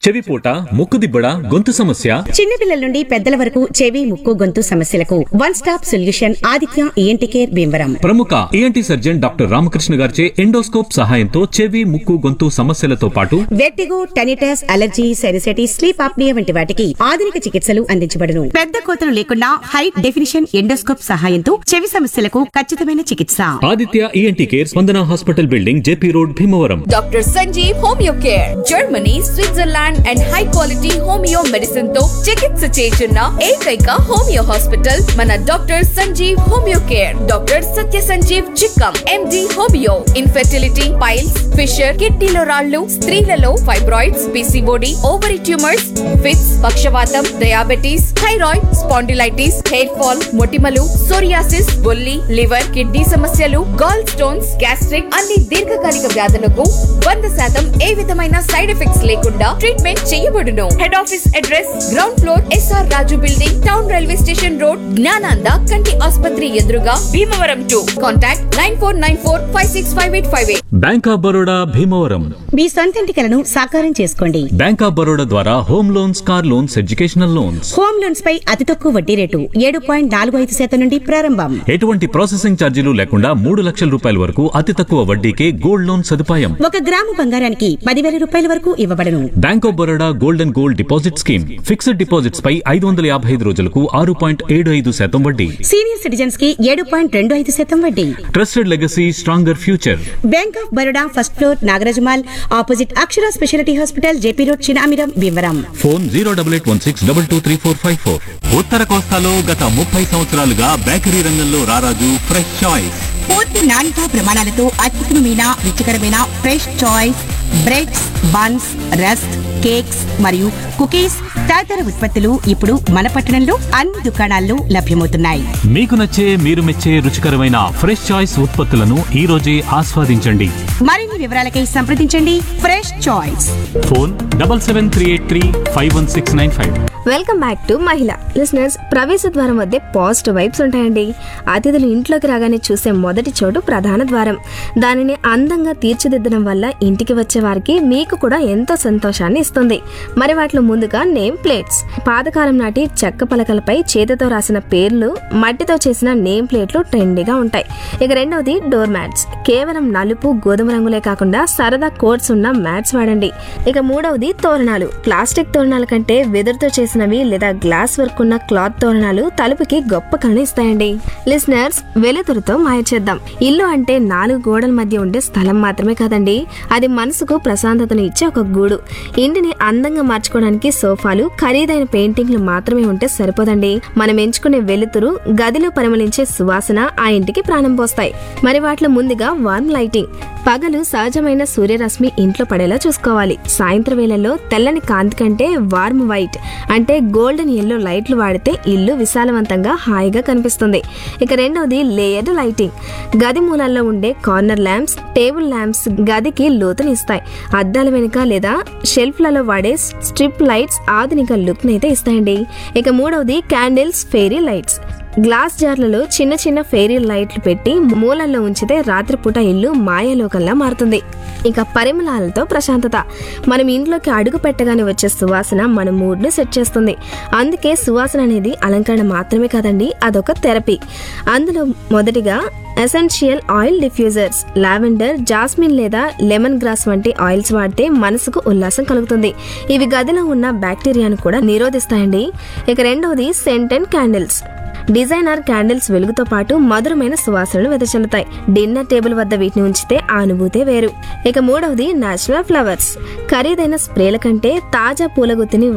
చెవిపోట ముక్కుదిబ్బడ గొంతు సమస్య చిన్నపిల్లల నుండి పెద్దల వరకు చెవి ముక్కు గొంతు సమస్యలకు one stop solution Aditya ENT care Bhimavaram ప్రముఖ ఏఎన్టీ సర్జన్ డాక్టర్ రామకృష్ణ గారిచే ఎండోస్కోప్ సహాయంతో చెవి ముక్కు గొంతు సమస్యలతో పాటు vertigo tinnitus allergy sinusitis sleep apnoea వంటి వాటికి ఆధునిక చికిత్సలు అందించబడును పెద్ద కోతలు లేకుండా హై డెఫినిషన్ ఎండోస్కోప్ సహాయంతో చెవి సమస్యలకు ఖచ్చితమైన చికిత్స Aditya ENT care Spandana hospital building JP road Bhimavaram doctor Sanjeev homeo care Germany Switzerland and high quality homeo medicine తో చికిత్స చేస్తున్న ఏకైక హోమియో హాస్పిటల్ మన doctor Sanjeev homeo care doctor Satya Sanjeev Chikkam MD homeo infertility piles fissure కిడ్నీలో రాళ్లు స్త్రీలలో fibroids PCOD ovary tumours fits పక్షవాతం diabetes thyroid spondylitis hair fall మొటిమలు సోరియాసిస్ బొల్లి లివర్ కిడ్నీ సమస్యలు గాల్ స్టోన్స్ గ్యాస్ట్రిక్ అన్ని దీర్ఘకాలిక వ్యాధులకు వంద శాతం ఏ విధమైన సైడ్ ఎఫెక్ట్స్ లేకుండా ట్రీట్మెంట్ చేయబడును head office address ground floor S R Raju building town railway station road Gnananda కంటి ఆసుపత్రి ఎదురుగా Bhimavaram to contact nine four nine four five six five eight five eight Bank of Baroda Bhimavaram మీ సొంతింటి కలను సాకారం చేసుకోండి బ్యాంక్ ఆఫ్ బరోడా ద్వారా home loans car loans educational loans home loans పై అతి తక్కువ వడ్డీ రేటు ఏడు పాయింట్ నాలుగు ఐదు శాతం నుండి ప్రారంభం ఎటువంటి ప్రాసెసింగ్ ఛార్జీలు లేకుండా మూడు లక్షల రూపాయల వరకు అతి తక్కువ వడ్డీకే గోల్డ్ లోన్ సదుపాయం ఒక గ్రాము బంగారానికి పదివేల రూపాయల వరకు ఇవ్వబడను Bank of Baroda gold and gold deposit scheme fixed deposits పై ఐదు వందల యాభై ఐదు రోజులకు ఆరు పాయింట్ ఏడు ఐదు శాతం వడ్డీ సీనియర్ సిటిజన్స్ కి ఏడు పాయింట్ రెండు ఐదు శాతం వడ్డీ trusted legacy stronger future Bank of Baroda first floor Nagaraja mall opposite Akshara speciality hospital JP road Chinamiram Bhimavaram phone zero double eight one six double two three four five four ఉత్తర కోస్తాలో గత ముప్పై సంవత్సరాలుగా బేకరీ రంగంలో రారాజు ఫ్రెష్ చాయిస్ పూర్తి నాణ్యత ప్రమాణాలతో అత్యుత్తమమైన రుచికరమైన fresh choice breads buns rusk cakes మరియు కుకీస్ తదితర ఉత్పత్తులు ఇప్పుడు మన పట్టణంలో అన్ని దుకాణాల్లో లభ్యమవుతున్నాయి మీకు నచ్చే మీరు మెచ్చే రుచికరమైన ఫ్రెష్ చాయిస్ ఉత్పత్తులను ఈ రోజే ఆస్వాదించండి మరిన్ని వివరాలకై సంప్రదించండి fresh choice phone double seven three eight three five one six nine five welcome back to మహిళ లిసనర్స్ ప్రవేశ ద్వారం వద్దే పాజిటివ్ వైబ్స్ ఉంటాయండి అతిథులు ఇంట్లోకి రాగానే చూసే మొదటి చోటు ప్రధాన ద్వారం దానిని అందంగా తీర్చిదిద్దడం వల్ల ఇంటికి వచ్చే వారికి మీకు కూడా ఎంతో సంతోషాన్ని ఇస్తుంది మరి వాటిలో ముందుగా నేమ్ ప్లేట్స్ పాతకాలం నాటి చెక్క పలకలపై చేతితో రాసిన పేర్లు మట్టితో చేసిన నేమ్ ప్లేట్లు ట్రెండీగా ఉంటాయి ఇక రెండవది డోర్ మ్యాట్స్ కేవలం నలుపు గోధుమ రంగులే కాకుండా సరదా కోట్స్ ఉన్న మ్యాట్స్ వాడండి ఇక మూడవది తోరణాలు ప్లాస్టిక్ తోరణాల కంటే వెదురుతో చేసినవి లేదా గ్లాస్ వర్క్ ఉన్న క్లాత్ తోరణాలు తలుపుకి గొప్ప కళ ఇస్తాయండి లిసనర్స్ వెలుతురుతో మాయ చేద్దాం ఇల్లు అంటే నాలుగు గోడల మధ్య ఉండే స్థలం మాత్రమే కాదండి అది మనసుకు ప్రశాంతతను ఇచ్చే ఒక గూడు ఇంటిని అందంగా మార్చుకోవడానికి సోఫాలు ఖరీదైన పెయింటింగ్లు మాత్రమే ఉంటే సరిపోదండి మనం ఎంచుకునే వెలుతురు గదిలో పరిమళించే సువాసన ఆ ఇంటికి ప్రాణం పోస్తాయి మరి వాటిలో ముందుగా వార్మ్ లైటింగ్ పగలు సహజమైన సూర్యరశ్మి ఇంట్లో పడేలా చూసుకోవాలి సాయంత్రం వేళల్లో తెల్లని కాంతి కంటే వార్మ్ వైట్ అంటే గోల్డెన్ ఎల్లో లైట్లు వాడితే ఇల్లు విశాలవంతంగా హాయిగా కనిపిస్తుంది ఇక రెండవది లేయర్డ్ లైటింగ్ గది మూలల్లో ఉండే కార్నర్ ల్యాంప్స్ టేబుల్ ల్యాంప్స్ గదికి లోతునిస్తాయి అద్దాల వెనుక లేదా షెల్ఫ్లలో వాడే స్ట్రిప్ లైట్స్ ఆధునిక లుక్ అయితే ఇస్తాయండి ఇక మూడవది క్యాండిల్స్ ఫెయిరీ లైట్స్ గ్లాస్ జార్లలో చిన్న చిన్న ఫెయిరీ లైట్లు పెట్టి మూలల్లో ఉంచితే రాత్రిపూట ఇల్లు మాయలోకంలా మారుతుంది ఇక పరిమళాలతో ప్రశాంతత మనం ఇంట్లోకి అడుగు పెట్టగానే వచ్చే సువాసన మన మూడ్ను సెట్ చేస్తుంది అందుకే సువాసన అనేది అలంకరణ మాత్రమే కాదండి అదొక థెరపీ అందులో మొదటిగా essential oil diffusers lavender jasmine లేదా లెమన్ గ్రాస్ వంటి ఆయిల్స్ వాడితే మనసుకు ఉల్లాసం కలుగుతుంది ఇవి గదిలో ఉన్న బ్యాక్టీరియాను కూడా నిరోధిస్తాయండి ఇక రెండవది scent and candles designer candles వెలుగుతో పాటు మధురమైన సువాసనలు వెదజల్లుతాయి డిన్నర్ టేబుల్ వద్ద వీటిని ఉంచితే ఆ అనుభూతే వేరు ఇక మూడవది నేచురల్ ఫ్లవర్స్ ఖరీదైన స్ప్రేల కంటే తాజా పూల గుత్తిని